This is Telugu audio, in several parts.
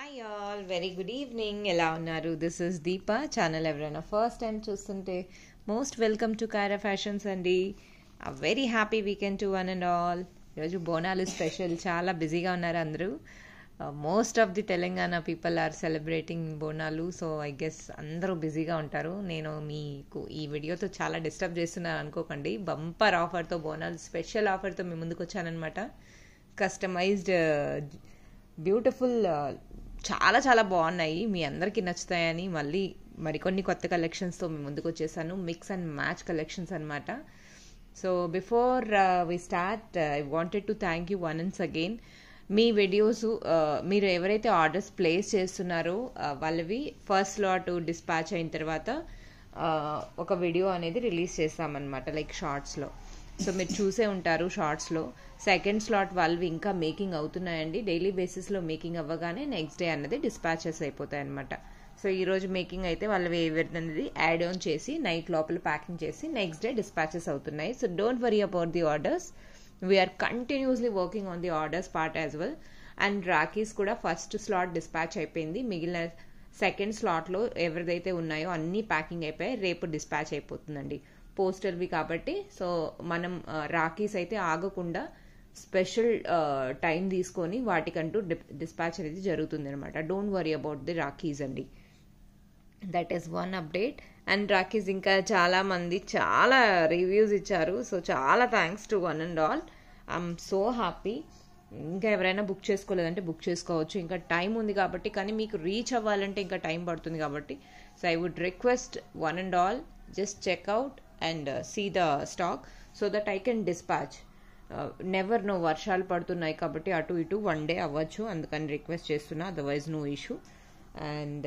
hi all very good evening ఎలా ఉన్నారు దిస్ ఇస్ దీప ఛానల్ ఎవరైనా ఫస్ట్ టైం చూస్తుంటే most welcome to Kara fashions అండి very happy weekend to one and all ఈరోజు బోనాలు స్పెషల్ చాలా బిజీగా ఉన్నారు అందరూ most of the Telangana people are celebrating Bonalu so I guess అందరూ బిజీగా ఉంటారు నేను మీకు ఈ వీడియోతో చాలా డిస్టర్బ్ చేస్తున్నాను అనుకోకండి బంపర్ ఆఫర్తో బోనాలు స్పెషల్ ఆఫర్తో మీ ముందుకు వచ్చానమాట కస్టమైజ్డ్ బ్యూటిఫుల్ చాలా చాలా బాగున్నాయి మీ అందరికీ నచ్చుతాయని మళ్ళీ మరికొన్ని కొత్త కలెక్షన్స్తో మీ ముందుకు వచ్చేసాను మిక్స్ అండ్ మ్యాచ్ కలెక్షన్స్ అనమాట so before we start I wanted to thank you once again మీ వీడియోస్ మీరు ఎవరైతే ఆర్డర్స్ ప్లేస్ చేస్తున్నారో వాళ్ళవి ఫస్ట్ స్లాట్ డిస్పాచ్ అయిన తర్వాత ఒక వీడియో అనేది రిలీజ్ చేస్తామన్నమాట లైక్ షార్ట్స్లో సో మీరు చూసే ఉంటారు షార్ట్స్లో సెకండ్ స్లాట్ వాళ్ళవి ఇంకా మేకింగ్ అవుతున్నాయండి డైలీ బేసిస్లో మేకింగ్ అవ్వగానే నెక్స్ట్ డే అన్నది డిస్పాచెస్ అయిపోతాయి అనమాట సో ఈరోజు మేకింగ్ అయితే వాళ్ళవి అనేది యాడ్ ఆన్ చేసి నైట్ లోపల ప్యాకింగ్ చేసి నెక్స్ట్ డే డిస్పాచెస్ అవుతున్నాయి so don't worry about the orders we're continuously working on the orders part as well and rakhis కూడా ఫస్ట్ స్లాట్ డిస్పాచ్ అయిపోయింది మిగిలిన సెకండ్ స్లాట్లో ఎవరిదైతే ఉన్నాయో అన్నీ ప్యాకింగ్ అయిపోయి రేపు డిస్పాచ్ అయిపోతుందండి పోస్టర్వి కాబట్టి సో మనం రాకీస్ అయితే ఆగకుండా స్పెషల్ టైం తీసుకొని వాటికంటూ డిస్పాచ్ అనేది జరుగుతుంది అనమాట don't worry about the rakhis అండి that is one update and rakhis ఇంకా చాలా మంది చాలా రివ్యూస్ ఇచ్చారు సో చాలా thanks to one and all I'm so happy ఇంకా ఎవరైనా బుక్ చేసుకోలేదంటే బుక్ చేసుకోవచ్చు ఇంకా టైం ఉంది కాబట్టి కానీ మీకు రీచ్ అవ్వాలంటే ఇంకా టైం పడుతుంది కాబట్టి so I would request one and all just checkout and see the stock so that I can dispatch never no వర్షాలు పడుతున్నాయి కాబట్టి అటు ఇటు వన్ డే అవ్వచ్చు అందుకని రిక్వెస్ట్ చేస్తున్నా otherwise no issue and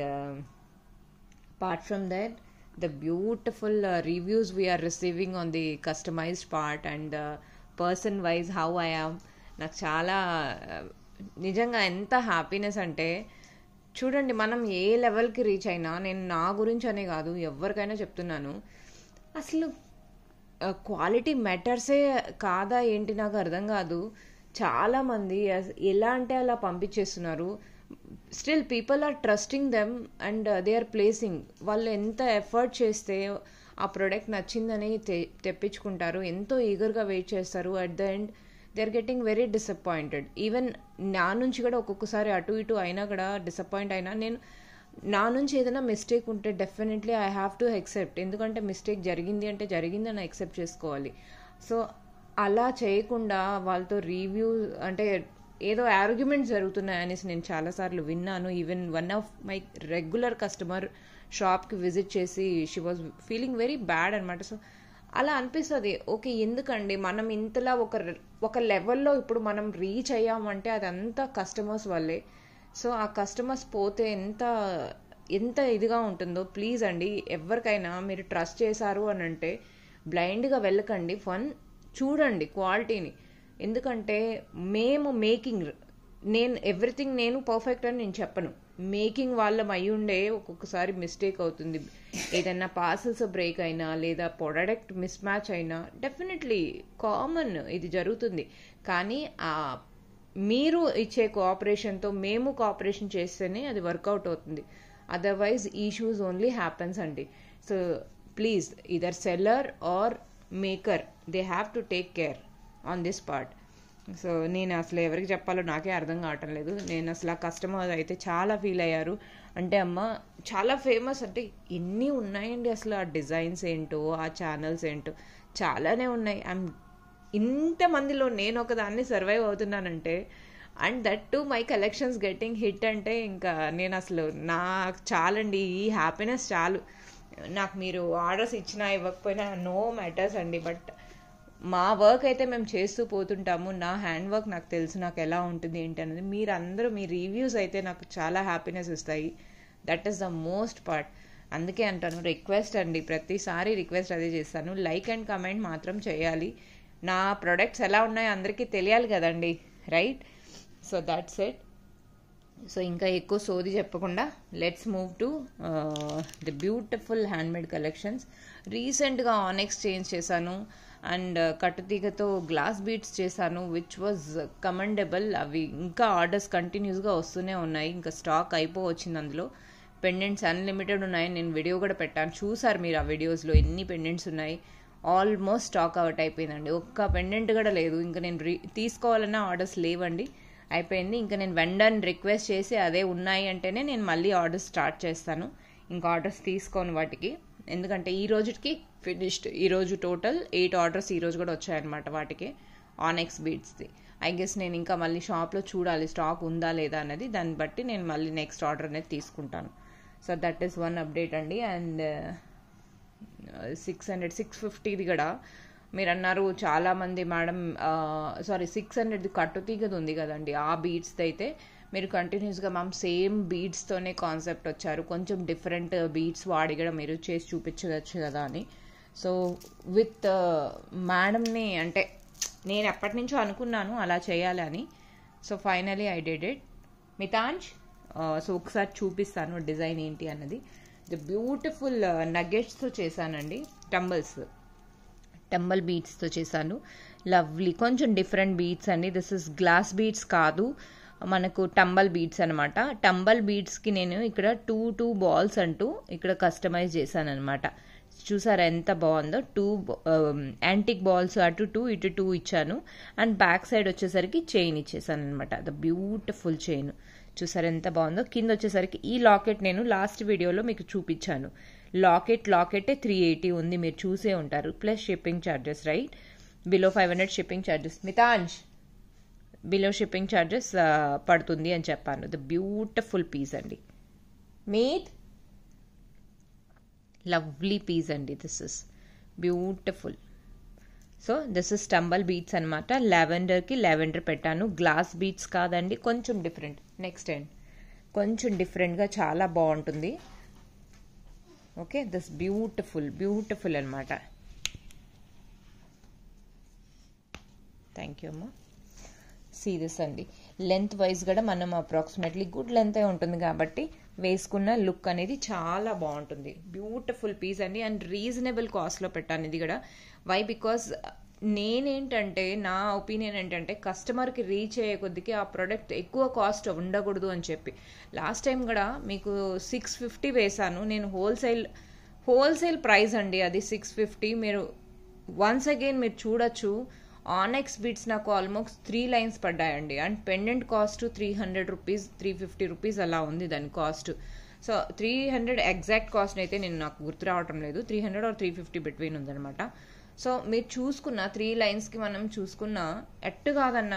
apart from that the beautiful uh, reviews we are receiving on the customized part and uh, person wise how I am నాకు చాలా నిజంగా ఎంత హ్యాపీనెస్ అంటే చూడండి మనం ఏ లెవెల్కి రీచ్ అయినా నేను నా గురించి అనే కాదు ఎవరికైనా చెప్తున్నాను అసలు క్వాలిటీ మ్యాటర్సే కాదా ఏంటి నాకు అర్థం కాదు చాలామంది ఎలా అంటే అలా పంపించేస్తున్నారు still people are trusting them and they are placing వాళ్ళు ఎంత ఎఫర్ట్ చేస్తే ఆ ప్రోడక్ట్ నచ్చిందని తె తెప్పించుకుంటారు ఎంతో ఈగర్గా వెయిట్ చేస్తారు at the end they are getting very disappointed even నా నుంచి కూడా ఒక్కొక్కసారి అటు ఇటు అయినా కూడా డిసప్పాయింట్ అయినా నేను నా నుంచి ఏదైనా మిస్టేక్ ఉంటే definitely I have to accept ఎందుకంటే మిస్టేక్ జరిగింది అంటే జరిగిందని యాక్సెప్ట్ చేసుకోవాలి సో అలా చేయకుండా వాళ్ళతో రివ్యూ అంటే ఏదో ఆర్గ్యుమెంట్స్ జరుగుతున్నాయి అనేసి నేను చాలాసార్లు విన్నాను even one of my regular customer షాప్కి విజిట్ చేసి she was feeling very bad అనమాట సో అలా అనిపిస్తుంది ఓకే ఎందుకండి మనం ఇంతలా ఒక ఒక లెవెల్లో ఇప్పుడు మనం రీచ్ అయ్యామంటే అదంతా కస్టమర్స్ వల్లే సో ఆ కస్టమర్స్ పోతే ఎంత ఎంత ఇదిగా ఉంటుందో ప్లీజ్ అండి ఎవరికైనా మీరు ట్రస్ట్ చేశారు అని అంటే బ్లైండ్గా వెళ్ళకండి ఫన్ చూడండి క్వాలిటీని ఎందుకంటే మేము మేకింగ్ నేను ఎవ్రీథింగ్ నేను పర్ఫెక్ట్ అని నేను చెప్పను మేకింగ్ వాళ్ళం అయి ఉండే ఒక్కొక్కసారి మిస్టేక్ అవుతుంది ఏదైనా పార్సల్స్ బ్రేక్ అయినా లేదా ప్రొడక్ట్ మిస్ మ్యాచ్ అయినా డెఫినెట్లీ కామన్ ఇది జరుగుతుంది కానీ ఆ మీరు ఇచ్చే కోఆపరేషన్తో మేము కోఆపరేషన్ చేస్తేనే అది వర్కౌట్ అవుతుంది అదర్వైజ్ ఇష్యూస్ ఓన్లీ హ్యాపెన్స్ అండి so please either seller or maker they have to take care on this part so నేను అసలు ఎవరికి చెప్పాలో నాకే అర్థం కావటం లేదు నేను అసలు ఆ కస్టమర్ అయితే చాలా ఫీల్ అయ్యారు అంటే అమ్మ చాలా ఫేమస్ అంటే ఎన్ని ఉన్నాయండి అసలు ఆ డిజైన్స్ ఏంటో ఆ ఛానల్స్ ఏంటో చాలానే ఉన్నాయి ఐమ్ ఇంతమందిలో నేను ఒకదాన్ని సర్వైవ్ అవుతున్నానంటే and that to my collections getting hit అంటే ఇంకా నేను అసలు నాకు చాలండి ఈ హ్యాపీనెస్ చాలు నాకు మీరు ఆర్డర్స్ ఇచ్చినా ఇవ్వకపోయినా నో మ్యాటర్స్ అండి బట్ మా వర్క్ అయితే మేము చేస్తూ పోతుంటాము నా హ్యాండ్ వర్క్ నాకు తెలుసు నాకు ఎలా ఉంటుంది ఏంటి అనేది మీరందరూ మీ రివ్యూస్ అయితే నాకు చాలా హ్యాపీనెస్ ఇస్తాయి that is the most part అందుకే అంటాను రిక్వెస్ట్ అండి ప్రతిసారి రిక్వెస్ట్ అదే చేస్తాను లైక్ అండ్ కమెంట్ మాత్రం చేయాలి నా ప్రొడక్ట్స్ ఎలా ఉన్నాయో అందరికీ తెలియాలి కదండి right so that's it so ఇంకా ఎక్కువ సోది చెప్పకుండా let's move to the beautiful handmade collections రీసెంట్గా ఆనెక్స్ చేంజ్ చేశాను అండ్ కట్టుతీగతో గ్లాస్ బీట్స్ చేశాను విచ్ వాజ్ కమెండబుల్ అవి ఇంకా ఆర్డర్స్ కంటిన్యూస్గా వస్తూనే ఉన్నాయి ఇంకా స్టాక్ అయిపోవచ్చింది అందులో పెండెంట్స్ అన్లిమిటెడ్ ఉన్నాయి నేను వీడియో కూడా పెట్టాను చూసారు మీరు ఆ వీడియోస్లో ఎన్ని పెండెంట్స్ ఉన్నాయి ఆల్మోస్ట్ స్టాక్ అవుట్ అయిపోయిందండి ఒక్క పెండెంట్ కూడా లేదు ఇంకా నేను రీ తీసుకోవాలన్నా ఆర్డర్స్ లేవండి అయిపోయింది ఇంకా నేను వెండర్ని రిక్వెస్ట్ చేసి అదే ఉన్నాయి అంటేనే నేను మళ్ళీ ఆర్డర్స్ స్టార్ట్ చేస్తాను ఇంకా ఆర్డర్స్ తీసుకోను వాటికి ఎందుకంటే ఈ రోజుకి ఫినిష్డ్ ఈరోజు టోటల్ ఎయిట్ ఆర్డర్స్ ఈరోజు కూడా వచ్చాయన్నమాట వాటికి ఆనెక్స్ బీట్స్ది ఐ గెస్ నేను ఇంకా మళ్ళీ షాప్లో చూడాలి స్టాక్ ఉందా లేదా అనేది దాన్ని బట్టి నేను మళ్ళీ నెక్స్ట్ ఆర్డర్ అనేది తీసుకుంటాను so that is one update అండి అండ్ సిక్స్ హండ్రెడ్ సిక్స్ ఫిఫ్టీది కూడా మీరు అన్నారు చాలామంది మేడం సారీ సిక్స్ హండ్రెడ్ది కట్టుతీగది ఉంది కదండి ఆ బీడ్స్ది అయితే మీరు కంటిన్యూస్గా మ్యామ్ సేమ్ బీడ్స్తోనే కాన్సెప్ట్ వచ్చారు కొంచెం డిఫరెంట్ బీడ్స్ వాడి కూడా మీరు చేసి చూపించవచ్చు కదా అని సో విత్ మేడంని అంటే నేను ఎప్పటి నుంచో అనుకున్నాను అలా చేయాలి అని so finally I did it మితాంజ్ సో ఒకసారి చూపిస్తాను డిజైన్ ఏంటి అన్నది ది బ్యూటిఫుల్ నగెట్స్తో చేశానండి టంబల్స్ టంబల్ బీట్స్తో చేశాను లవ్లీ కొంచెం డిఫరెంట్ బీట్స్ అండి దిస్ ఇస్ గ్లాస్ బీట్స్ కాదు మనకు టంబల్ బీట్స్ అనమాట టంబల్ బీట్స్కి నేను ఇక్కడ టూ టూ బాల్స్ అంటూ ఇక్కడ కస్టమైజ్ చేశాను అనమాట చూసారా ఎంత బాగుందో టూ యాంటిక్ బాల్స్ అటు టూ ఇటు టూ ఇచ్చాను అండ్ బ్యాక్ సైడ్ వచ్చేసరికి చైన్ ఇచ్చేసాను అనమాట ద బ్యూటిఫుల్ చైన్ చూసారు ఎంత బాగుందో కింద వచ్చేసరికి ఈ లాకెట్ నేను లాస్ట్ వీడియోలో మీకు చూపించాను లాకెట్ లాకెటే త్రీ ఎయిటీ ఉంది మీరు చూసే ఉంటారు plus shipping charges right below five hundred shipping charges మితాంజ్ బిలో షిప్పింగ్ ఛార్జెస్ పడుతుంది అని చెప్పాను ద బ్యూటిఫుల్ పీస్ అండి మీట్ లవ్లీ పీస్ అండి this is beautiful so this is tumble beads అనమాట లావెండర్కి లావెండర్ పెట్టాను గ్లాస్ బీట్స్ కాదండి కొంచెం డిఫరెంట్ నెక్స్ట్ అండ్ కొంచెం డిఫరెంట్గా చాలా బాగుంటుంది ఓకే దిస్ బ్యూటిఫుల్ బ్యూటిఫుల్ అనమాట థ్యాంక్ యూ అమ్మా సీరియస్ అండి లెంత్ వైజ్ కూడా మనం అప్రాక్సిమేట్లీ గుడ్ లెంత్ ఉంటుంది కాబట్టి వేసుకున్న లుక్ అనేది చాలా బాగుంటుంది బ్యూటిఫుల్ పీస్ అండి అండ్ రీజనబుల్ కాస్ట్లో పెట్టాను ఇది కూడా వై బికాస్ నేనేంటంటే నా ఒపీనియన్ ఏంటంటే కస్టమర్కి రీచ్ అయ్యే కొద్దికి ఆ ప్రోడక్ట్ ఎక్కువ కాస్ట్ ఉండకూడదు అని చెప్పి లాస్ట్ టైం కూడా మీకు సిక్స్ ఫిఫ్టీ వేశాను నేను హోల్సేల్ హోల్సేల్ ప్రైస్ అండి అది సిక్స్ ఫిఫ్టీ మీరు వన్స్ అగైన్ మీరు చూడొచ్చు ఆనెక్స్ బీట్స్ నాకు ఆల్మోస్ట్ త్రీ లైన్స్ పడ్డాయండి and pendant cost three hundred rupees three fifty rupees అలా ఉంది దాని cost so three hundred exact cost అయితే నేను నాకు గుర్తు రావటం లేదు three hundred or three fifty between ఉందనమాట సో మీరు చూసుకున్న త్రీ లైన్స్కి మనం చూసుకున్న ఎట్టు కాదన్నా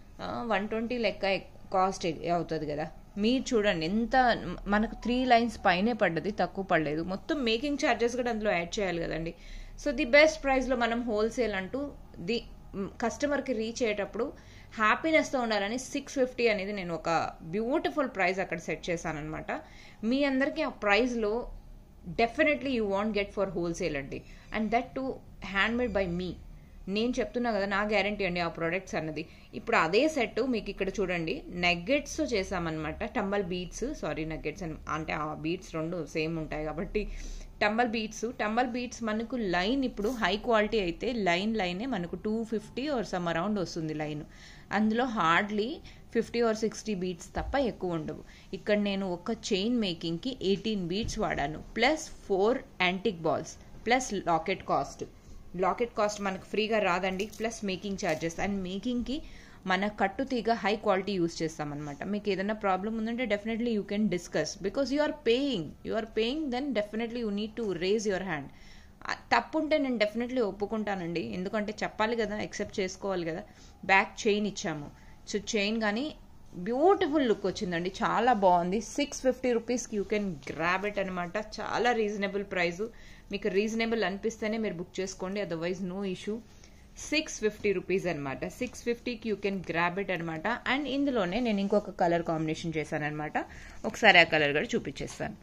వన్ ట్వంటీ లెక్క కాస్ట్ అవుతుంది కదా మీరు చూడండి ఎంత మనకు త్రీ లైన్స్ పైనే పడ్డది తక్కువ పడలేదు మొత్తం మేకింగ్ ఛార్జెస్ కూడా అందులో యాడ్ చేయాలి కదండి సో ది బెస్ట్ ప్రైస్లో మనం హోల్సేల్ అంటూ ది కస్టమర్కి రీచ్ అయ్యేటప్పుడు హ్యాపీనెస్తో ఉండాలని సిక్స్ ఫిఫ్టీ అనేది నేను ఒక బ్యూటిఫుల్ ప్రైస్ అక్కడ సెట్ చేశానమాట మీ అందరికీ ఆ ప్రైస్లో definitely you want get for wholesale అండి and that to hand made by మీ నేను చెప్తున్నా కదా నా గ్యారంటీ అండి ఆ ప్రోడక్ట్స్ అన్నది ఇప్పుడు అదే సెట్ మీకు ఇక్కడ చూడండి నగ్గెట్స్ చేసామన్నమాట టంబల్ బీట్స్ సారీ నగ్గెట్స్ అంటే ఆ బీట్స్ రెండు సేమ్ ఉంటాయి కాబట్టి టంబల్ బీట్స్ టంబల్ బీట్స్ మనకు లైన్ ఇప్పుడు హై క్వాలిటీ అయితే లైన్ లైనే మనకు two fifty or some around వస్తుంది లైన్ అందులో hardly fifty or sixty beads తప్ప ఎక్కువ ఉండవు ఇక్కడ నేను ఒక చైన్ మేకింగ్కి ఎయిటీన్ బీట్స్ వాడాను plus four antique balls plus locket cost locket cost మనకు ఫ్రీగా రాదండి ప్లస్ మేకింగ్ ఛార్జెస్ అండ్ మేకింగ్కి మన కట్టు తీగ హై క్వాలిటీ యూస్ చేస్తామన్నమాట మీకు ఏదైనా ప్రాబ్లం ఉందంటే definitely you can discuss because you are paying you are paying then definitely you need to raise your hand తప్పు ఉంటే నేను డెఫినెట్లీ ఒప్పుకుంటానండి ఎందుకంటే చెప్పాలి కదా యాక్సెప్ట్ చేసుకోవాలి కదా బ్యాక్ చైన్ ఇచ్చాము సో చైన్ కానీ బ్యూటిఫుల్ లుక్ వచ్చిందండి చాలా బాగుంది సిక్స్ ఫిఫ్టీ రూపీస్కి యూ కెన్ గ్రాబ్ ఇట్ అనమాట చాలా రీజనబుల్ ప్రైస్ మీకు రీజనబుల్ అనిపిస్తేనే మీరు బుక్ చేసుకోండి otherwise no issue six fifty rupees అనమాట సిక్స్ ఫిఫ్టీకి యూ కెన్ గ్రాబ్ ఇట్ అనమాట అండ్ ఇందులోనే నేను ఇంకొక కలర్ కాంబినేషన్ చేశాను అనమాట ఒకసారి ఆ కలర్ కూడా చూపించేస్తాను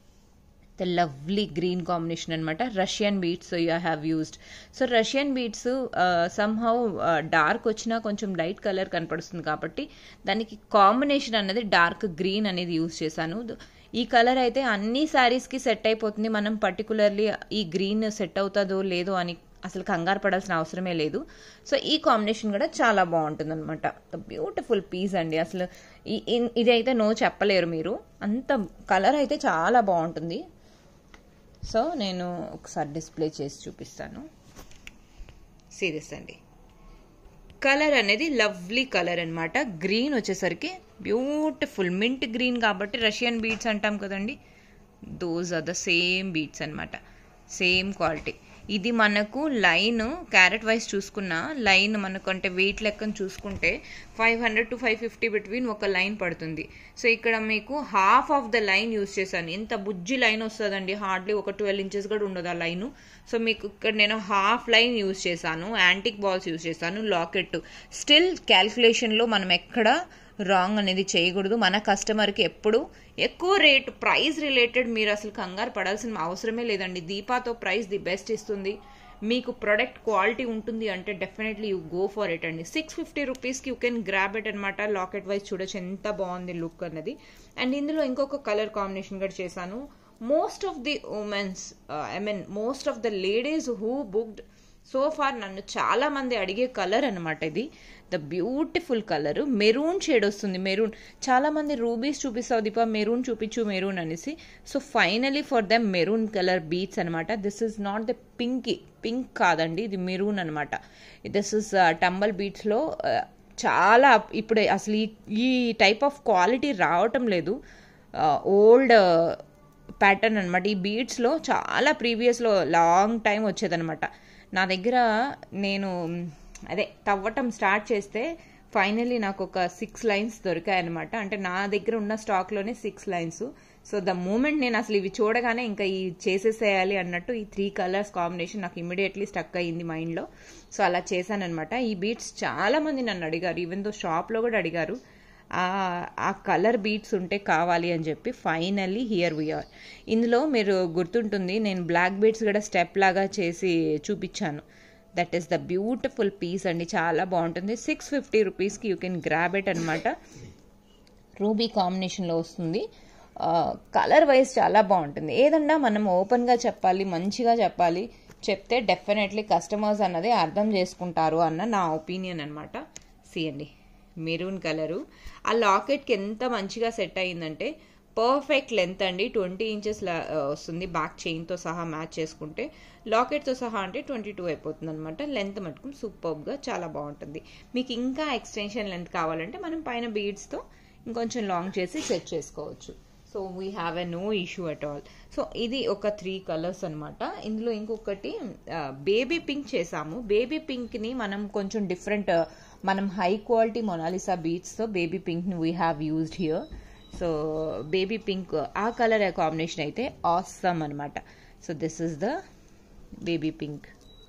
ద లవ్లీ గ్రీన్ కాంబినేషన్ అనమాట Russian beads you have used so Russian beads somehow dark వచ్చినా కొంచెం లైట్ కలర్ కనపడుతుంది కాబట్టి దానికి కాంబినేషన్ అన్నది డార్క్ గ్రీన్ అనేది యూస్ చేశాను ఈ కలర్ అయితే అన్ని శారీస్కి సెట్ అయిపోతుంది మనం పర్టికులర్లీ ఈ గ్రీన్ సెట్ అవుతుందో లేదో అని అసలు కంగారు పడాల్సిన అవసరమే లేదు సో ఈ కాంబినేషన్ కూడా చాలా బాగుంటుంది అనమాట బ్యూటిఫుల్ పీస్ అండి అసలు ఈ ఇన్- ఇది అయితే నో చెప్పలేరు మీరు అంత కలర్ అయితే చాలా బాగుంటుంది సో నేను ఒకసారి డిస్ప్లే చేసి చూపిస్తాను సీరియస్ అండి కలర్ అనేది లవ్లీ కలర్ అన్నమాట గ్రీన్ వచ్చేసరికి బ్యూటిఫుల్ మింట్ గ్రీన్ కాబట్టి రష్యన్ బీట్స్ అంటాం కదండి those are the same beads అన్నమాట సేమ్ క్వాలిటీ ఇది మనకు లైన్ క్యారెట్ వైజ్ చూసుకున్న లైన్ మనకు అంటే వెయిట్ లెక్కన చూసుకుంటే five hundred to five fifty between ఒక లైన్ పడుతుంది సో ఇక్కడ మీకు half of the line use చేశాను ఎంత బుజ్జి లైన్ వస్తుందండి హార్డ్లీ ఒక ట్వెల్వ్ ఇంచెస్ కూడా ఉండదు ఆ లైన్ సో మీకు ఇక్కడ నేను హాఫ్ లైన్ యూస్ చేశాను యాంటిక్ బాల్స్ యూస్ చేశాను లాకెట్ స్టిల్ క్యాల్కులేషన్లో మనం ఎక్కడ రాంగ్ అనేది చేయకూడదు మన కస్టమర్కి ఎప్పుడు ఎక్కువ రేట్ ప్రైస్ రిలేటెడ్ మీరు అసలు కంగారు పడాల్సిన అవసరమే లేదండి దీపాతో ప్రైస్ ది బెస్ట్ ఇస్తుంది మీకు ప్రొడక్ట్ క్వాలిటీ ఉంటుంది అంటే definitely you go for it అండి సిక్స్ ఫిఫ్టీ రూపీస్కి యూ కెన్ గ్రాబ్ ఇట్ అనమాట లాకెట్ వైజ్ చూడొచ్చు ఎంత బాగుంది లుక్ అన్నది అండ్ ఇందులో ఇంకొక కలర్ కాంబినేషన్ కూడా చేశాను most of the womens I mean most of the ladies who booked so far నన్ను చాలా మంది అడిగే కలర్ అనమాట ఇది the beautiful colour maroon shade వస్తుంది మెరూన్ చాలా మంది రూబీస్ చూపిస్తావు దీపా మెరూన్ చూపించు మెరూన్ అనేసి so finally for them maroon colour beads అనమాట this is not the pink pink కాదండి ఇది మెరూన్ అనమాట దిస్ ఇస్ టంబల్ బీట్స్లో చాలా ఇప్పుడు అసలు ఈ ఈ టైప్ ఆఫ్ క్వాలిటీ రావటం లేదు ఓల్డ్ ప్యాటర్న్ అనమాట ఈ బీడ్స్లో చాలా ప్రీవియస్లో లాంగ్ టైం వచ్చేదనమాట నా దగ్గర నేను అదే తవ్వటం స్టార్ట్ చేస్తే ఫైనలీ నాకు ఒక సిక్స్ లైన్స్ దొరికాయన్నమాట అంటే నా దగ్గర ఉన్న స్టాక్లోనే six lines so the moment నేను అసలు ఇవి చూడగానే ఇంకా ఈ చేసేసేయాలి అన్నట్టు ఈ త్రీ కలర్స్ కాంబినేషన్ నాకు ఇమీడియట్లీ స్టక్ అయ్యింది మైండ్లో సో అలా చేశానమాట ఈ బీట్స్ చాలా మంది నన్ను అడిగారు ఈవెన్ దో షాప్లో కూడా అడిగారు ఆ కలర్ బీట్స్ ఉంటే కావాలి అని చెప్పి ఫైనల్లీ హియర్ వీఆర్ ఇందులో మీరు గుర్తుంటుంది నేను బ్లాక్ బీట్స్ కూడా స్టెప్ లాగా చేసి చూపించాను that is the beautiful piece అండి చాలా బాగుంటుంది సిక్స్ ఫిఫ్టీ రూపీస్కి యూ కెన్ గ్రాబ్ ఇట్ అనమాట రూబీ కాంబినేషన్లో వస్తుంది కలర్ వైజ్ చాలా బాగుంటుంది ఏదన్నా మనం ఓపెన్గా చెప్పాలి మంచిగా చెప్పాలి చెప్తే డెఫినెట్లీ కస్టమర్స్ అన్నది అర్థం చేసుకుంటారు అన్న నా ఒపీనియన్ అనమాట అండి మెరూన్ కలరు ఆ లాకెట్కి ఎంత మంచిగా సెట్ అయ్యిందంటే పర్ఫెక్ట్ లెంత్ అండి ట్వంటీ ఇంచెస్ వస్తుంది బ్యాక్ చైన్తో సహా మ్యాచ్ చేసుకుంటే లాకెట్తో సహా అంటే ట్వంటీ టూ అయిపోతుంది అనమాట లెంత్ మటుకు సూపర్గా చాలా బాగుంటుంది మీకు ఇంకా ఎక్స్టెన్షన్ లెంత్ కావాలంటే మనం పైన బీడ్స్తో ఇంకొంచెం లాంగ్ చేసి సెట్ చేసుకోవచ్చు so we have a no issue at all so ఇది ఒక త్రీ కలర్స్ అనమాట ఇందులో ఇంకొకటి బేబీ పింక్ చేసాము బేబీ పింక్ని మనం కొంచెం డిఫరెంట్ మనం హై క్వాలిటీ మొనాలిసా బీట్స్తో బేబీ పింక్ని we have used here so baby pink ఆ కలర్ కాంబినేషన్ అయితే ఆసమ్ అనమాట so this is the baby pink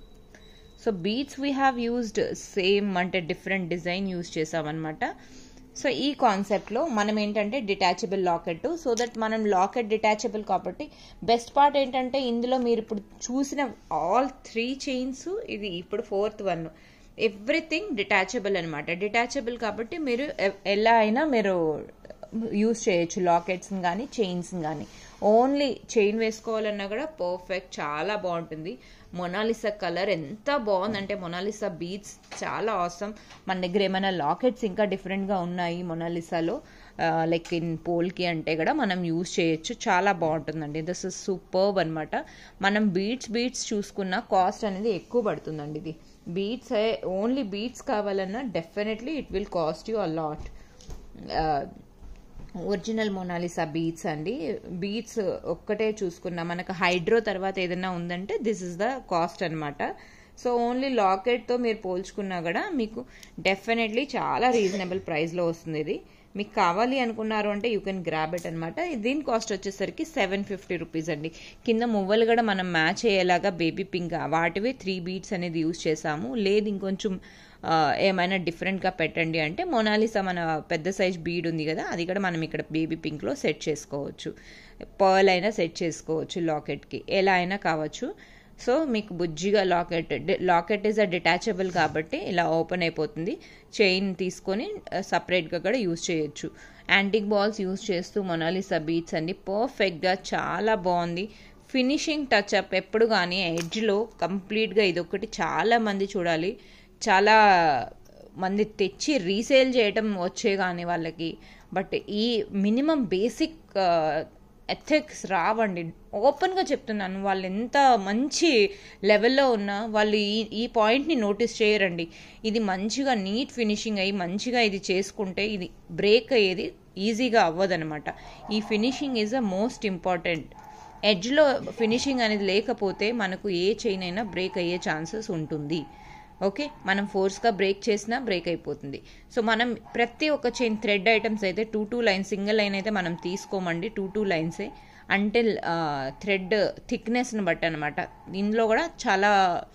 so beads we have used same అంటే డిఫరెంట్ డిజైన్ యూజ్ చేసామన్నమాట సో ఈ కాన్సెప్ట్లో మనం ఏంటంటే డిటాచబుల్ లాకెట్ సో దట్ మనం లాకెట్ డిటాచబుల్ కాబట్టి బెస్ట్ పార్ట్ ఏంటంటే ఇందులో మీరు ఇప్పుడు చూసిన ఆల్ త్రీ చైన్స్ ఇది ఇప్పుడు ఫోర్త్ వన్ ఎవ్రీథింగ్ డిటాచబుల్ అనమాట డిటాచబుల్ కాబట్టి మీరు ఎలా అయినా మీరు యూస్ చేయొచ్చు లాకెట్స్ని కానీ చైన్స్ కానీ ఓన్లీ చైన్ వేసుకోవాలన్నా కూడా పర్ఫెక్ట్ చాలా బాగుంటుంది మొనాలిసా కలర్ ఎంత బాగుందంటే మొనాలిసా బీట్స్ చాలా అవసరం మన దగ్గర ఏమైనా లాకెట్స్ ఇంకా డిఫరెంట్గా ఉన్నాయి మొనాలిసాలో లైక్ ఇన్ పోల్కి అంటే కూడా మనం యూజ్ చేయొచ్చు చాలా బాగుంటుందండి దిస్ ఇస్ సూపర్బ్ అనమాట మనం బీట్స్ బీట్స్ చూసుకున్న కాస్ట్ అనేది ఎక్కువ పడుతుందండి ఇది బీట్స్ ఓన్లీ బీట్స్ కావాలన్నా definitely it will cost you a lot original Monalisa beads అండి బీట్స్ ఒక్కటే చూసుకున్నా మనకు హైడ్రో తర్వాత ఏదైనా ఉందంటే దిస్ ఇస్ ద కాస్ట్ అనమాట సో ఓన్లీ లాకెట్తో మీరు పోల్చుకున్నా కూడా మీకు డెఫినెట్లీ చాలా రీజనబుల్ ప్రైస్లో వస్తుంది ఇది మీకు కావాలి అనుకున్నారు అంటే యూ కెన్ గ్రాబ్ ఇట్ అనమాట దీని కాస్ట్ వచ్చేసరికి సెవెన్ ఫిఫ్టీ రూపీస్ అండి కింద మువ్వలు కూడా మనం మ్యాచ్ అయ్యేలాగా బేబీ పింక్ వాటివి త్రీ బీట్స్ అనేది యూజ్ చేసాము లేదు ఇంకొంచెం ఏమైనా డిఫరెంట్గా పెట్టండి అంటే మొనాలిసా మన పెద్ద సైజ్ బీడ్ ఉంది కదా అది కూడా మనం ఇక్కడ బేబీ పింక్లో సెట్ చేసుకోవచ్చు పర్ల్ అయినా సెట్ చేసుకోవచ్చు లాకెట్కి ఎలా అయినా కావచ్చు సో మీకు బుజ్జిగా locket locket is a detachable కాబట్టి ఇలా ఓపెన్ అయిపోతుంది చైన్ తీసుకొని సపరేట్గా కూడా యూజ్ చేయొచ్చు యాంటిక్ బాల్స్ యూజ్ చేస్తూ మొనాలిసా బీట్స్ అండి పర్ఫెక్ట్గా చాలా బాగుంది ఫినిషింగ్ టచ్ అప్ ఎప్పుడు కానీ ఎడ్జ్లో కంప్లీట్గా ఇది ఒకటి చాలా మంది చూడాలి చాలా మంది తెచ్చి రీసేల్ చేయటం వచ్చే కానీ వాళ్ళకి బట్ ఈ మినిమం బేసిక్ ఎథిక్స్ రావండి ఓపెన్గా చెప్తున్నాను వాళ్ళు ఎంత మంచి లెవెల్లో ఉన్నా వాళ్ళు ఈ ఈ పాయింట్ని నోటీస్ చేయరండి ఇది మంచిగా నీట్ ఫినిషింగ్ అయ్యి మంచిగా ఇది చేసుకుంటే ఇది బ్రేక్ అయ్యేది ఈజీగా అవ్వదనమాట ఈ finishing is a most important ఎడ్జ్లో ఫినిషింగ్ అనేది లేకపోతే మనకు ఏ చైన్ అయినా బ్రేక్ అయ్యే ఛాన్సెస్ ఉంటుంది ఓకే మనం ఫోర్స్గా బ్రేక్ చేసినా బ్రేక్ అయిపోతుంది సో మనం ప్రతి ఒక్క చైన్ థ్రెడ్ ఐటమ్స్ అయితే two two lines single line అయితే మనం తీసుకోమండి టూ టూ లైన్సే అంటే థ్రెడ్ థిక్నెస్ని బట్టి అనమాట ఇందులో కూడా చాలా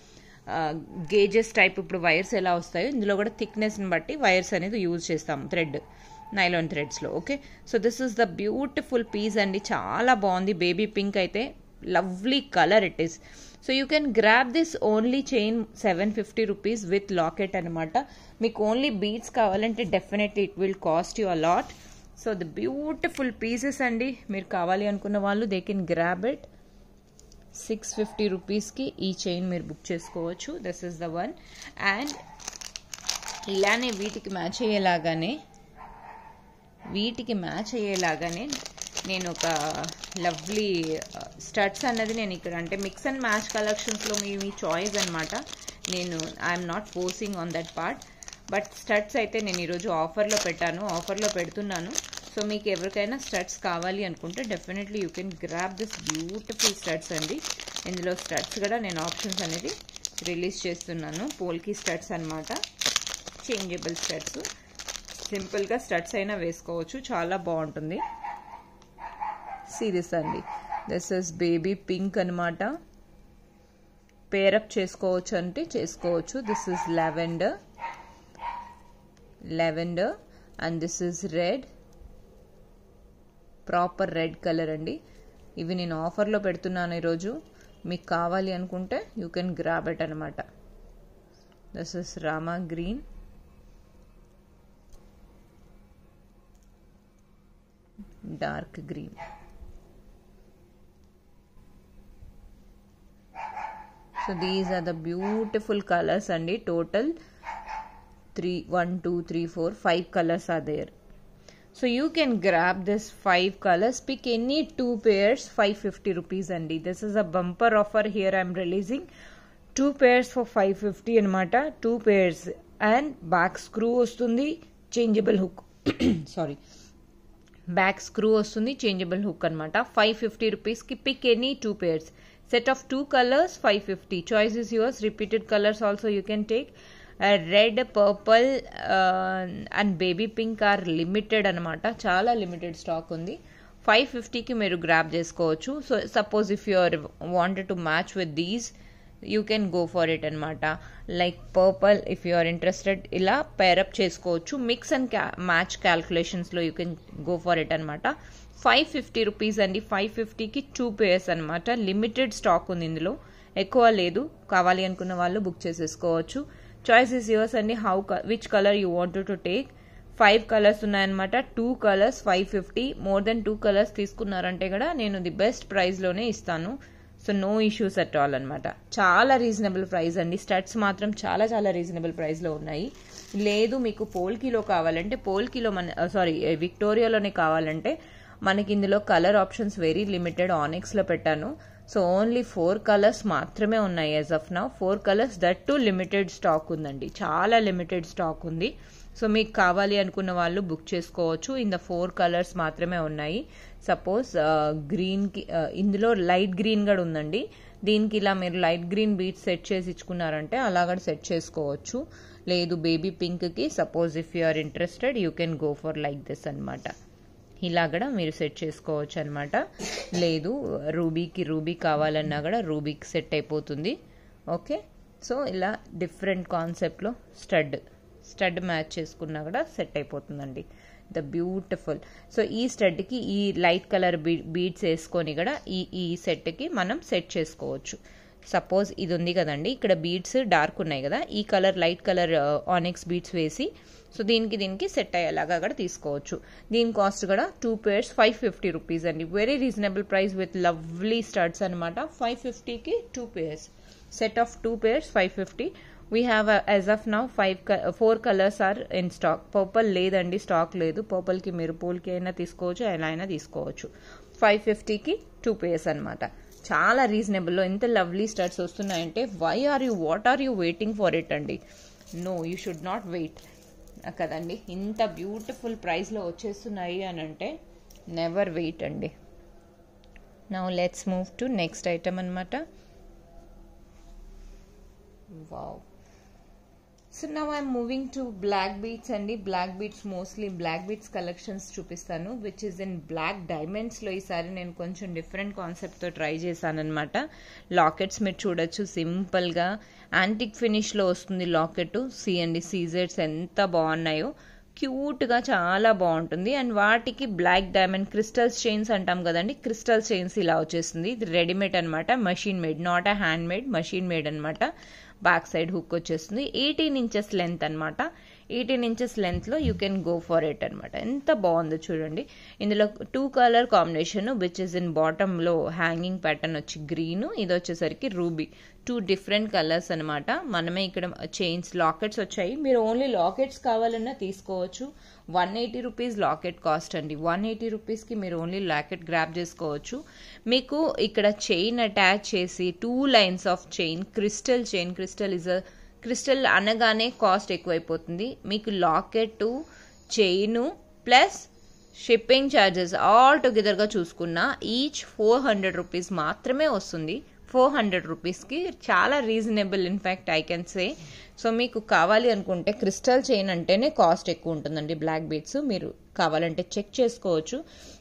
గేజెస్ టైప్ ఇప్పుడు వైర్స్ ఎలా వస్తాయో ఇందులో కూడా థిక్నెస్ని బట్టి వైర్స్ అనేది యూజ్ చేస్తాం థ్రెడ్ నైలాన్ థ్రెడ్స్లో okay so this is the beautiful piece అండి చాలా బాగుంది బేబీ పింక్ అయితే lovely colour it is so you can grab this only chain seven fifty rupees with locket అనమాట మీకు ఓన్లీ బీడ్స్ కావాలంటే definitely it will cost you a lot so the beautiful pieces అండి మీరు కావాలి అనుకున్న వాళ్ళు they can grab it six fifty రూపీస్కి ఈ చైన్ మీరు బుక్ చేసుకోవచ్చు this is the one and ఇలానే వీటికి మ్యాచ్ అయ్యేలాగానే వీటికి మ్యాచ్ అయ్యేలాగానే నేను ఒక లవ్లీ స్టడ్స్ అన్నది నేను ఇక్కడ అంటే మిక్స్ అండ్ మ్యాచ్ కలెక్షన్స్లో మీ మీ చాయిస్ అనమాట నేను I'm not forcing on that part but studs అయితే నేను ఈరోజు ఆఫర్లో పెట్టాను ఆఫర్లో పెడుతున్నాను సో మీకు ఎవరికైనా స్టడ్స్ కావాలి అనుకుంటే definitely you can grab this beautiful studs అండి ఇందులో స్టడ్స్ కూడా నేను ఆప్షన్స్ అనేది రిలీజ్ చేస్తున్నాను పోల్కి స్టడ్స్ అనమాట చేంజబుల్ స్టడ్స్ సింపుల్గా స్టడ్స్ అయినా వేసుకోవచ్చు చాలా బాగుంటుంది సిరీస్ అండి దిస్ ఇస్ బేబీ పింక్ అనమాట పేరప్ చేసుకోవచ్చు అంటే చేసుకోవచ్చు this is lavender lavender and this is red proper red colour అండి ఇవి నేను ఆఫర్లో పెడుతున్నాను ఈరోజు మీకు కావాలి అనుకుంటే యూ కెన్ గ్రాబ్ ఇట్ అనమాట this is Rama green dark green so these are the beautiful colours అండి total three one two three four five colours are there so you can grab this five colours pick any two pairs five fifty rupees అండి this is a bumper offer here I'm releasing two pairs for five fifty అనమాట two pairs and back screw వస్తుంది changeable hook sorry back screw వస్తుంది చేంజబుల్ హుక్ అనమాట ఫైవ్ ఫిఫ్టీ రూపీస్కి pick any two pairs set of two colors 550 choice is yours repeated colors also you can take uh, red purple uh, and baby pink are limited అనమాట చాలా లిమిటెడ్ స్టాక్ ఉంది ఫైవ్ ఫిఫ్టీకి మీరు గ్రాప్ చేసుకోవచ్చు so suppose if you are wanted to match with these you can go for it అనమాట like purple if you are interested ఇలా పేరప్ చేసుకోవచ్చు మిక్స్ అండ్ మ్యాచ్ క్యాల్కులేషన్స్లో you can go for it అనమాట ఫైవ్ ఫిఫ్టీ రూపీస్ అండి ఫైవ్ ఫిఫ్టీకి టూ పేయర్స్ అనమాట లిమిటెడ్ స్టాక్ ఉంది ఇందులో ఎక్కువ లేదు కావాలి అనుకున్న వాళ్ళు బుక్ చేసేసుకోవచ్చు చాయిస్ ఇస్ యువర్స్ అండి how which colour you want to take five colours ఉన్నాయన్నమాట two colours five fifty more than two colours తీసుకున్నారంటే కూడా నేను ది బెస్ట్ ప్రైస్లోనే ఇస్తాను so no issues at all అనమాట చాలా రీజనబుల్ ప్రైస్ అండి స్టడ్స్ మాత్రం చాలా చాలా రీజనబుల్ ప్రైస్లో ఉన్నాయి లేదు మీకు పోల్కిలో కావాలంటే పోల్కిలో మన సారీ విక్టోరియాలోనే కావాలంటే మనకి ఇందులో కలర్ ఆప్షన్స్ వెరీ లిమిటెడ్ ఆనిక్స్లో పెట్టాను సో ఓన్లీ ఫోర్ కలర్స్ మాత్రమే ఉన్నాయి as of now four colours that to limited stock ఉందండి చాలా లిమిటెడ్ స్టాక్ ఉంది సో మీకు కావాలి అనుకున్న వాళ్ళు బుక్ చేసుకోవచ్చు ఇన్ ద ఫోర్ కలర్స్ మాత్రమే ఉన్నాయి సపోజ్ గ్రీన్కి ఇందులో లైట్ గ్రీన్ కూడా ఉందండి దీనికి ఇలా మీరు లైట్ గ్రీన్ బీట్స్ సెట్ చేసి ఇచ్చుకున్నారంటే అలా కూడా సెట్ చేసుకోవచ్చు లేదు బేబీ పింక్కి suppose if you are interested you can go for like this అనమాట ఇలా కూడా మీరు సెట్ చేసుకోవచ్చు అనమాట లేదు రూబీకి రూబీ కావాలన్నా కూడా రూబీకి సెట్ అయిపోతుంది ఓకే సో ఇలా డిఫరెంట్ కాన్సెప్ట్లో స్టడ్ స్టడ్ మ్యాచ్ చేసుకున్నా కూడా సెట్ అయిపోతుందండి ద బ్యూటిఫుల్ సో ఈ స్టడ్కి ఈ లైట్ కలర్ బీ బీడ్స్ వేసుకొని కూడా ఈ ఈ సెట్కి మనం సెట్ చేసుకోవచ్చు సపోజ్ ఇది ఉంది కదండి ఇక్కడ బీడ్స్ డార్క్ ఉన్నాయి కదా ఈ colour light colour onyx beads వేసి సో దీనికి దీనికి సెట్ అయ్యేలాగా కూడా తీసుకోవచ్చు దీని కాస్ట్ కూడా two pairs five fifty rupees అండి very reasonable price with lovely studs అనమాట ఫైవ్ ఫిఫ్టీకి two pairs set of two pairs five fifty we have as of now five four colours are in stock purple లేదండి స్టాక్ లేదు పర్పల్కి మీరు పూల్కి అయినా తీసుకోవచ్చు ఎలా అయినా తీసుకోవచ్చు ఫైవ్ ఫిఫ్టీకి టూ పేర్స్ అనమాట చాలా రీజనబుల్లో ఎంత లవ్లీ స్టడ్స్ వస్తున్నాయంటే why are you what are you waiting for it అండి no you should not wait కదండి ఇంత బ్యూటిఫుల్ ప్రైస్లో వచ్చేస్తున్నాయి అని అంటే నెవర్ వెయిట్ అండి now let's move to next item అనమాట wow so now I'm moving to black beads అండి black beads mostly black beads collections చూపిస్తాను విచ్ ఇస్ ఇన్ బ్లాక్ డైమండ్స్లో ఈసారి నేను కొంచెం డిఫరెంట్ కాన్సెప్ట్తో ట్రై చేశాను అనమాట లాకెట్స్ మీరు చూడొచ్చు సింపుల్గా యాంటిక్ ఫినిష్లో వస్తుంది లాకెట్ సి అండి సీజెట్స్ ఎంత బాగున్నాయో క్యూట్గా చాలా బాగుంటుంది అండ్ వాటికి బ్లాక్ డైమండ్ క్రిస్టల్స్ చైన్స్ అంటాం కదండి క్రిస్టల్ చైన్స్ ఇలా వచ్చేస్తుంది ఇది రెడీమేడ్ అనమాట machine made not a hand made machine made అనమాట బ్యాక్ సైడ్ హుక్ వచ్చేస్తుంది ఎయిటీన్ ఇంచెస్ లెంత్ అనమాట ఎయిటీన్ ఇంచెస్ లెంత్లో you can go for it అనమాట ఎంత బాగుందో చూడండి ఇందులో two colour combination which is in బాటంలో హ్యాంగింగ్ ప్యాటర్న్ వచ్చి గ్రీన్ ఇది వచ్చేసరికి రూబీ టూ డిఫరెంట్ కలర్స్ అనమాట మనమే ఇక్కడ చైన్స్ లాకెట్స్ వచ్చాయి మీరు ఓన్లీ లాకెట్స్ కావాలన్నా తీసుకోవచ్చు one eighty rupees locket cost అండి వన్ ఎయిటీ రూపీస్కి మీరు ఓన్లీ లాకెట్ గ్రాప్ చేసుకోవచ్చు మీకు ఇక్కడ చైన్ అటాచ్ చేసి two lines of chain crystal chain crystal is a crystal అనగానే కాస్ట్ ఎక్కువైపోతుంది మీకు locket chain plus shipping charges all టుగెదర్గా చూసుకున్న ఈచ్ ఫోర్ హండ్రెడ్ రూపీస్ మాత్రమే వస్తుంది ఫోర్ హండ్రెడ్ రూపీస్కి చాలా reasonable in fact I can say so మీకు కావాలి అనుకుంటే క్రిస్టల్ చైన్ అంటేనే కాస్ట్ ఎక్కువ ఉంటుందండి బ్లాక్ బీట్స్ మీరు కావాలంటే చెక్ చేసుకోవచ్చు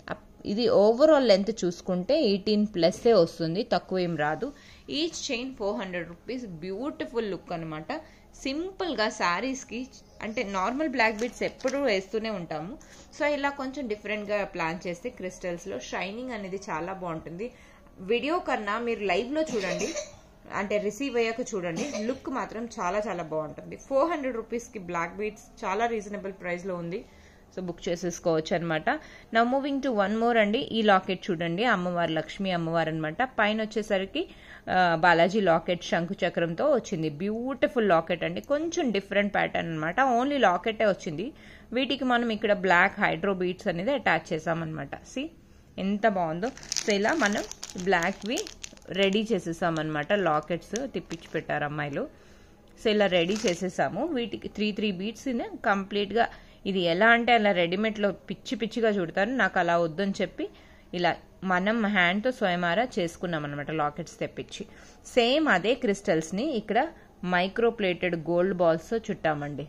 ఇది ఓవరాల్ లెంత్ చూసుకుంటే ఎయిటీన్ ప్లస్సే వస్తుంది తక్కువ ఏం రాదు each chain four hundred rupees beautiful look అనమాట సింపుల్గా శారీస్కి అంటే నార్మల్ బ్లాక్ బీట్స్ ఎప్పుడూ వేస్తూనే ఉంటాము సో ఇలా కొంచెం డిఫరెంట్గా ప్లాన్ చేస్తే క్రిస్టల్స్లో షైనింగ్ అనేది చాలా బాగుంటుంది వీడియో కన్నా మీరు లైవ్లో చూడండి అంటే రిసీవ్ అయ్యాక చూడండి లుక్ మాత్రం చాలా చాలా బాగుంటుంది ఫోర్ హండ్రెడ్ రూపీస్కి బ్లాక్ బీట్స్ చాలా రీజనబుల్ ప్రైస్లో ఉంది సో బుక్ చేసేసుకోవచ్చు అనమాట నా మూవింగ్ టు వన్ మోర్ అండి ఈ లాకెట్ చూడండి అమ్మవారు లక్ష్మీ అమ్మవారు అనమాట పైన వచ్చేసరికి బాలాజీ లాకెట్ శంకు చక్రంతో వచ్చింది బ్యూటిఫుల్ లాకెట్ అండి కొంచెం డిఫరెంట్ ప్యాటర్న్ అనమాట ఓన్లీ లాకెటే వచ్చింది వీటికి మనం ఇక్కడ బ్లాక్ హైడ్రో బీట్స్ అనేది అటాచ్ చేసామన్నమాట సి ఎంత బాగుందో సో ఇలా మనం బ్లాక్వి రెడీ చేసేసామన్నమాట లాకెట్స్ తిప్పించి పెట్టారు అమ్మాయిలు సో ఇలా రెడీ చేసేసాము వీటికి త్రీ త్రీ బీట్స్ కంప్లీట్గా ఇది ఎలా అంటే అలా రెడీమేడ్లో పిచ్చి పిచ్చిగా చూడతారు నాకు అలా వద్దని చెప్పి ఇలా మనం హ్యాండ్తో స్వయమారా చేసుకున్నాం అనమాట లాకెట్స్ తెప్పించి సేమ్ అదే క్రిస్టల్స్ని ఇక్కడ మైక్రో ప్లేటెడ్ గోల్డ్ బాల్స్తో చుట్టామండి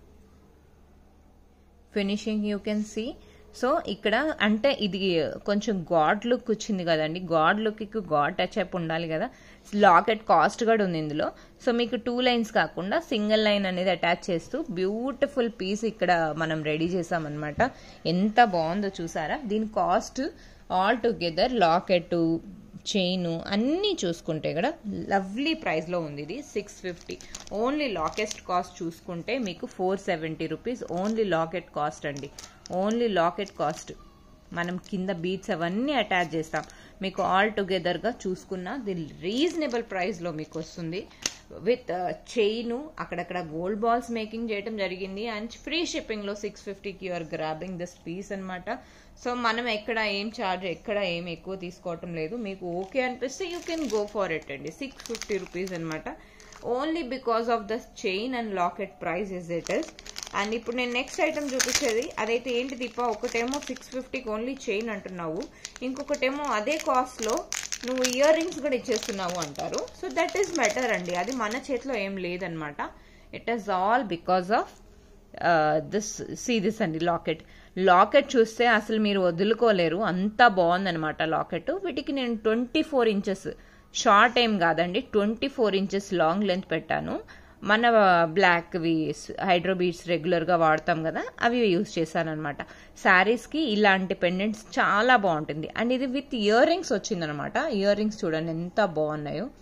finishing you can see so ఇక్కడ అంటే ఇది కొంచెం గాడ్ లుక్ వచ్చింది కదండి గాడ్ లుక్కి గాడ్ టచ్ అప్ ఉండాలి కదా లాకెట్ కాస్ట్ కూడా ఉంది ఇందులో సో మీకు టూ లైన్స్ కాకుండా సింగిల్ లైన్ అనేది అటాచ్ చేస్తూ బ్యూటిఫుల్ పీస్ ఇక్కడ మనం రెడీ చేసామన్నమాట ఎంత బాగుందో చూసారా దీని cost all together locket chain అన్నీ చూసుకుంటే కూడా లవ్లీ ప్రైస్లో ఉంది ఇది సిక్స్ ఫిఫ్టీ ఓన్లీ లాకెస్ట్ కాస్ట్ చూసుకుంటే మీకు four seventy rupees only locket cost అండి ఓన్లీ లాకెట్ కాస్ట్ మనం కింద బీట్స్ అవన్నీ అటాచ్ చేస్తాం మీకు ఆల్ టుగెదర్గా చూసుకున్న ది రీజనబుల్ ప్రైస్లో మీకు వస్తుంది విత్ చైన్ అక్కడక్కడ గోల్డ్ బాల్స్ మేకింగ్ చేయడం జరిగింది అండ్ ఫ్రీ షిప్పింగ్లో సిక్స్ ఫిఫ్టీకి యూఆర్ గ్రాబింగ్ దిస్ పీస్ అనమాట సో మనం ఎక్కడ ఏం ఛార్జ్ ఎక్కడ ఏం ఎక్కువ తీసుకోవటం లేదు మీకు ఓకే అనిపిస్తే you can go for it అండి సిక్స్ ఫిఫ్టీ రూపీస్ అనమాట only because of the chain and locket price is it is and ఇప్పుడు నేను నెక్స్ట్ ఐటమ్ చూపించేది అదైతే ఏంటి దీప ఒకటేమో సిక్స్ ఫిఫ్టీకి ఓన్లీ చైన్ అంటున్నావు ఇంకొకటేమో అదే కాస్ట్లో నువ్వు ఇయర్ రింగ్స్ కూడా ఇచ్చేస్తున్నావు అంటారు సో దట్ ఈస్ బెటర్ అండి అది మన చేతిలో ఏం లేదనమాట it is all because of this see this అండి లాకెట్ లాకెట్ చూస్తే అసలు మీరు వదులుకోలేరు అంత బాగుందనమాట లాకెట్ వీటికి నేను ట్వంటీ ఫోర్ ఇంచెస్ షార్ట్ ఏం కాదండి twenty four inches long length పెట్టాను మన బ్లాక్వి హైడ్రో బీడ్స్ రెగ్యులర్గా వాడతాం కదా అవి యూస్ చేశానమాట శారీస్కి ఇలాంటి పెండెంట్స్ చాలా బాగుంటుంది అండ్ ఇది విత్ ఇయర్ రింగ్స్ వచ్చిందనమాట ఇయర్ రింగ్స్ చూడండి ఎంత బాగున్నాయో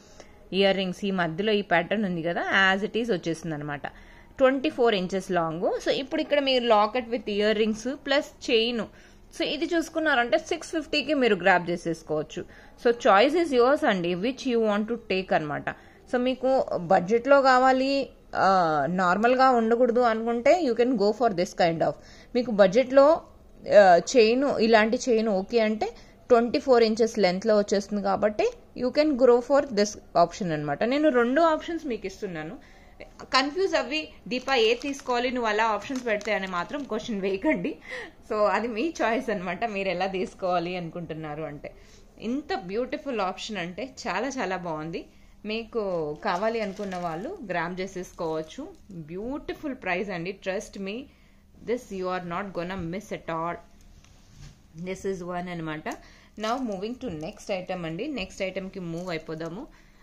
ఇయర్ రింగ్స్ ఈ మధ్యలో ఈ ప్యాటర్న్ ఉంది కదా యాజ్ ఇట్ ఈస్ వచ్చేసింది అనమాట twenty four inches long so ఇప్పుడు ఇక్కడ మీరు locket with earrings plus chain so ఇది చూసుకున్నారంటే సిక్స్ ఫిఫ్టీకి మీరు గ్రాప్ చేసేసుకోవచ్చు సో చాయిస్ ఇస్ యువర్స్ అండి which you want to take అనమాట సో మీకు బడ్జెట్లో కావాలి నార్మల్గా ఉండకూడదు అనుకుంటే you can go for this kind of మీకు బడ్జెట్లో చైన్ ఇలాంటి చైన్ ఓకే అంటే ట్వంటీ ఫోర్ ఇంచెస్ లెంత్లో వచ్చేస్తుంది కాబట్టి you can go for this option అనమాట నేను రెండు ఆప్షన్స్ మీకు ఇస్తున్నాను కన్ఫ్యూజ్ అవ్వి దీపా ఏ తీసుకోవాలి నువ్వు అలా ఆప్షన్స్ పెడితే అని మాత్రం క్వశ్చన్ వేయకండి సో అది మీ చాయిస్ అనమాట మీరు ఎలా తీసుకోవాలి అనుకుంటున్నారు అంటే ఇంత బ్యూటిఫుల్ ఆప్షన్ అంటే చాలా చాలా బాగుంది మీకు కావాలి అనుకున్న వాళ్ళు గ్రామ్ చేసేసుకోవచ్చు బ్యూటిఫుల్ ప్రైస్ అండి trust me this you are not gonna miss at all this is one అనమాట now moving to next item అండి నెక్స్ట్ ఐటమ్కి మూవ్ అయిపోదాము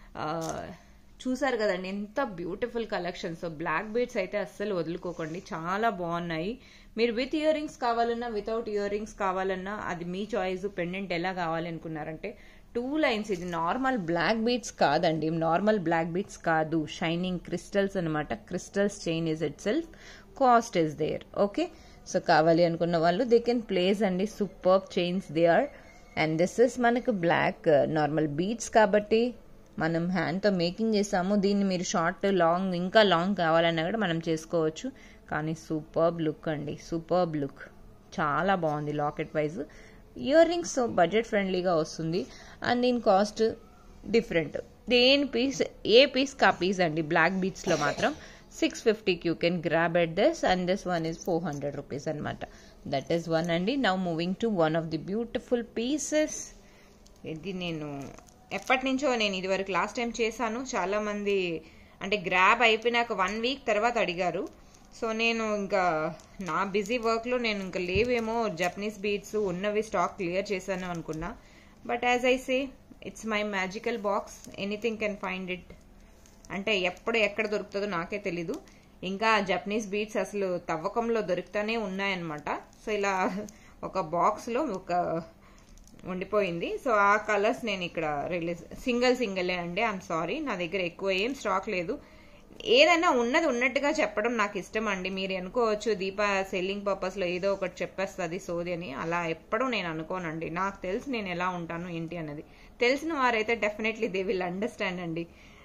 చూసారు కదండి ఎంత beautiful collection so black beads అయితే అస్సలు వదులుకోకండి చాలా బాగున్నాయి మీరు విత్ ఇయర్ రింగ్స్ కావాలన్నా వితౌట్ ఇయర్ రింగ్స్ కావాలన్నా అది మీ చాయిస్ పెండెంట్ ఎలా కావాలి అనుకున్నారంటే టూ లైన్స్ ఇది నార్మల్ బ్లాక్ బీడ్స్ కాదండి నార్మల్ బ్లాక్ బీడ్స్ కాదు షైనింగ్ క్రిస్టల్స్ అనమాట crystals chain is itself cost is there okay so కావాలి అనుకున్న వాళ్ళు దే కెన్ ప్లేస్ అండి super chains they are and this is మనకు బ్లాక్ నార్మల్ బీడ్స్ కాబట్టి మనం హ్యాండ్తో మేకింగ్ చేసాము దీన్ని మీరు షార్ట్ లాంగ్ ఇంకా లాంగ్ కావాలన్నా కూడా మనం చేసుకోవచ్చు కానీ సూపర్బ్ లుక్ అండి సూపర్బ్ లుక్ చాలా బాగుంది locket wise earrings budget ఫ్రెండ్లీగా వస్తుంది అండ్ దీని కాస్ట్ డిఫరెంట్ దేని పీస్ ఏ పీస్ కా పీస్ అండి బ్లాక్ బీచ్లో మాత్రం సిక్స్ ఫిఫ్టీకి you can grab at this and this one is four hundred rupees అనమాట దట్ ఈస్ వన్ అండి now moving to one of the beautiful pieces ఇది నేను ఎప్పటి నుంచో నేను ఇదివరకు లాస్ట్ టైం చేశాను చాలామంది అంటే గ్రాబ్ అయిపోయినాక వన్ వీక్ తర్వాత అడిగారు సో నేను ఇంకా నా బిజీ వర్క్లో నేను ఇంకా లేవేమో జపనీస్ బీట్స్ ఉన్నవి స్టాక్ క్లియర్ చేశాను అనుకున్నా but as I say it's my magical box anything can find it అంటే ఎప్పుడు ఎక్కడ దొరుకుతుందో నాకే తెలీదు ఇంకా జపనీస్ బీట్స్ అసలు తవ్వకంలో దొరుకుతానే ఉన్నాయన్నమాట సో ఇలా ఒక బాక్స్లో ఒక ఉండిపోయింది సో ఆ కలర్స్ నేను ఇక్కడ రిలీజ్ సింగిల్ సింగిలే అండి ఐఎమ్ సారీ నా దగ్గర ఎక్కువ ఏం స్టాక్ లేదు ఏదైనా ఉన్నది ఉన్నట్టుగా చెప్పడం నాకు ఇష్టం అండి మీరు అనుకోవచ్చు దీప సెల్లింగ్ పర్పస్లో ఏదో ఒకటి చెప్పేస్తుంది సోది అని అలా ఎప్పుడూ నేను అనుకోనండి నాకు తెలిసి నేను ఎలా ఉంటాను ఏంటి అన్నది తెలిసిన వారైతే డెఫినెట్లీ దే విల్ అండర్స్టాండ్ అండి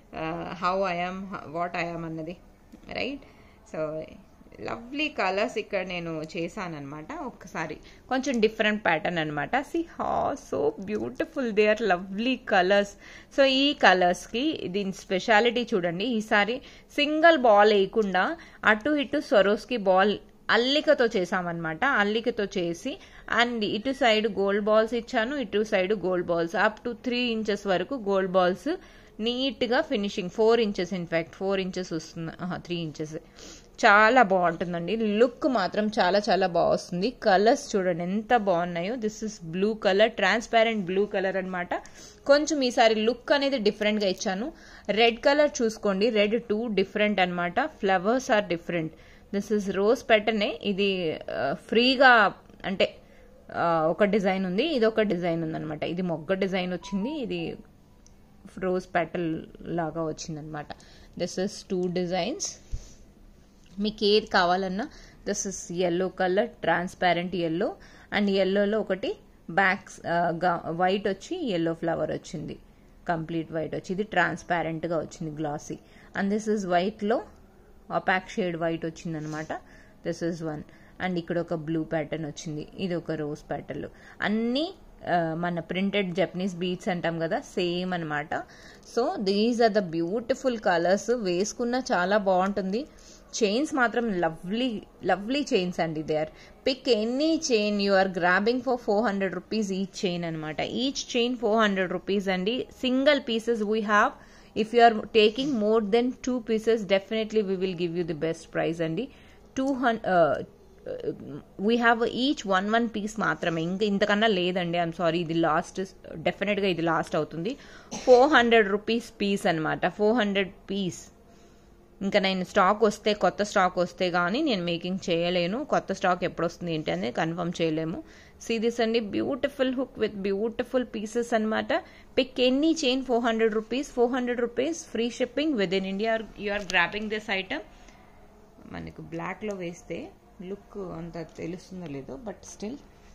హౌ ఐఎమ్ వాట్ ఐఎమ్ అన్నది రైట్ సో లవ్లీ కలర్స్ ఇక్కడ నేను చేశానమాట ఒక్కసారి కొంచెం డిఫరెంట్ ప్యాటర్న్ అనమాట సి హా so beautiful they are lovely colours so ఈ కలర్స్కి దీని స్పెషాలిటీ చూడండి ఈసారి సింగిల్ బాల్ వేయకుండా అటు ఇటు సొరోస్కి బాల్ అల్లికతో చేసామన్నమాట అల్లికతో చేసి అండ్ ఇటు సైడ్ గోల్డ్ బాల్స్ ఇచ్చాను ఇటు side gold balls up to three inches వరకు గోల్డ్ బాల్స్ నీట్గా finishing four inches in fact four inches వస్తుంది త్రీ ఇంచెస్ చాలా బాగుంటుందండి లుక్ మాత్రం చాలా చాలా బాగుంది కలర్స్ చూడండి ఎంత బాగున్నాయో this is blue colour transparent blue colour అనమాట కొంచెం ఈసారి లుక్ అనేది డిఫరెంట్గా ఇచ్చాను రెడ్ కలర్ చూసుకోండి రెడ్ టూ డిఫరెంట్ అనమాట flowers are different this is rose పెటనే ఇది ఫ్రీగా అంటే ఒక డిజైన్ ఉంది ఇది ఒక డిజైన్ ఉందన్నమాట ఇది మొగ్గ డిజైన్ వచ్చింది ఇది రోజ్ పెటల్ లాగా వచ్చిందనమాట దిస్ ఇస్ టూ డిజైన్స్ మీకు ఏది కావాలన్నా this is yellow colour transparent yellow and ఎల్లోలో ఒకటి బ్యాక్స్ వైట్ వచ్చి ఎల్లో ఫ్లవర్ వచ్చింది కంప్లీట్ వైట్ వచ్చి ఇది ట్రాన్స్పారెంట్గా వచ్చింది గ్లాసీ అండ్ దిస్ ఇస్ వైట్లో అపాక్ షేడ్ వైట్ వచ్చిందనమాట దిస్ ఇస్ వన్ అండ్ ఇక్కడ ఒక బ్లూ ప్యాటర్న్ వచ్చింది ఇది ఒక రోజ్ ప్యాటర్న్ అన్నీ మన ప్రింటెడ్ జపనీస్ బీట్స్ అంటాం కదా సేమ్ అనమాట so these are the beautiful colours వేసుకున్న చాలా బాగుంటుంది చైన్స్ మాత్రం లవ్లీ లవ్లీ చైన్స్ అండి they are pick any chain you are grabbing for four hundred rupees each chain అనమాట each chain four hundred rupees అండి single pieces we have if you are taking more than two pieces definitely we will give you the best price అండి two hundred we have each one one piece మాత్రమే ఇంకా ఇంతకన్నా లేదండి ఐఎమ్ సారీ ఇది లాస్ట్ డెఫినెట్గా ఇది లాస్ట్ అవుతుంది ఫోర్ హండ్రెడ్ రూపీస్ పీస్ అనమాట ఫోర్ హండ్రెడ్ పీస్ ఇంకా నేను స్టాక్ వస్తే కొత్త స్టాక్ వస్తే కానీ నేను మేకింగ్ చేయలేను కొత్త స్టాక్ ఎప్పుడు వస్తుంది ఏంటి అనేది కన్ఫర్మ్ చేయలేము సీ దిస్ అండి beautiful hook with beautiful pieces అనమాట pick any chain four hundred rupees four hundred rupees free shipping within India you are grabbing this item మనకు బ్లాక్లో వేస్తే లుక్ అంత తెలుస్తుందో లేదో బట్ స్టిల్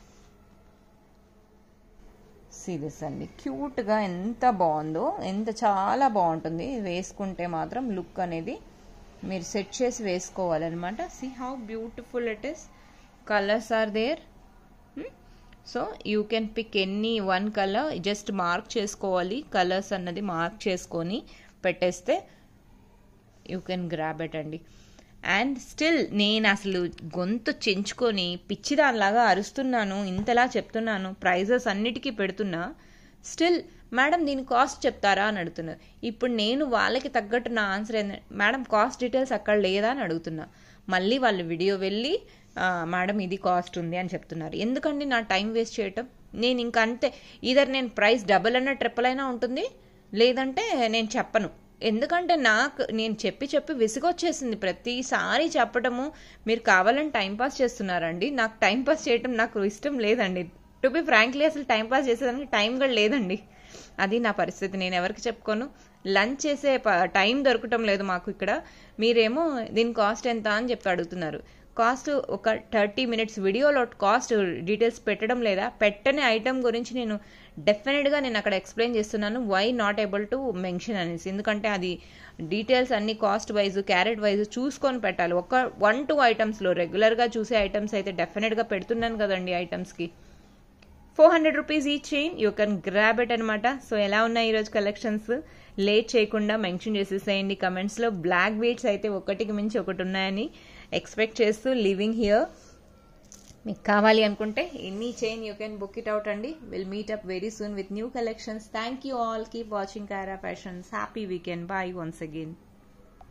సీరియస్ అండి క్యూట్గా ఎంత బాగుందో ఎంత చాలా బాగుంటుంది వేసుకుంటే మాత్రం లుక్ అనేది మీరు సెట్ చేసి వేసుకోవాలన్నమాట see how beautiful it is colours are there so you can pick any one colour just mark చేసుకోవాలి కలర్స్ అన్నది మార్క్ చేసుకొని పెట్టేస్తే యూ కెన్ గ్రాబ్ ఇట్ అండి అండ్ స్టిల్ నేను అసలు గొంతు చెంచుకొని పిచ్చిదానిలాగా అరుస్తున్నాను ఇంతలా చెప్తున్నాను ప్రైజెస్ అన్నిటికీ పెడుతున్నా స్టిల్ మేడం దీని కాస్ట్ చెప్తారా అని అడుగుతున్నారు ఇప్పుడు నేను వాళ్ళకి తగ్గట్టు నా ఆన్సర్ ఏంటంటే మేడం కాస్ట్ డీటెయిల్స్ అక్కడ లేదా అని అడుగుతున్నా మళ్ళీ వాళ్ళు వీడియో వెళ్ళి మేడం ఇది కాస్ట్ ఉంది అని చెప్తున్నారు ఎందుకండి నా టైం వేస్ట్ చేయటం నేను ఇంకా అంతే ఇదర్ నేను ప్రైస్ డబుల్ అయినా ట్రిపుల్ అయినా ఉంటుంది లేదంటే నేను చెప్పను ఎందుకంటే నాకు నేను చెప్పి చెప్పి విసుగొచ్చేసింది ప్రతిసారి చెప్పటము మీరు కావాలని టైంపాస్ చేస్తున్నారండి నాకు టైంపాస్ చేయటం నాకు ఇష్టం లేదండి టు బి ఫ్రాంక్లీ అసలు టైంపాస్ చేసేదానికి టైం కూడా లేదండి అది నా పరిస్థితి నేను ఎవరికి చెప్పుకోను లంచ్ చేసే టైం దొరకటం లేదు మాకు ఇక్కడ మీరేమో దీని కాస్ట్ ఎంత అని చెప్పి అడుగుతున్నారు కాస్ట్ ఒక థర్టీ మినిట్స్ వీడియోలో కాస్ట్ డీటెయిల్స్ పెట్టడం లేదా పెట్టని ఐటమ్ గురించి నేను డెఫినెట్గా నేను అక్కడ ఎక్స్ప్లెయిన్ చేస్తున్నాను why not able to mention అనేసి ఎందుకంటే అది డీటెయిల్స్ అన్ని కాస్ట్ వైజ్ క్యారెట్ వైజ్ చూసుకొని పెట్టాలి ఒక వన్ టూ ఐటమ్స్లో రెగ్యులర్గా చూసే ఐటమ్స్ అయితే డెఫినెట్గా పెడుతున్నాను కదండి ఐటమ్స్కి ఫోర్ హండ్రెడ్ రూపీస్ ఈ chain you can grab it అనమాట సో ఎలా ఉన్నాయి ఈరోజు కలెక్షన్స్ లేట్ చేయకుండా మెన్షన్ చేసేసేయండి కమెంట్స్లో బ్లాక్ బీట్స్ అయితే ఒకటికి మించి ఒకటి ఉన్నాయని ఎక్స్పెక్ట్ చేస్తూ లివింగ్ హియర్ మీకు కావాలి అనుకుంటే any chain you can book it out అండి will meet up very soon with new collections thank you all keep watching Kara Fashions happy weekend bye once again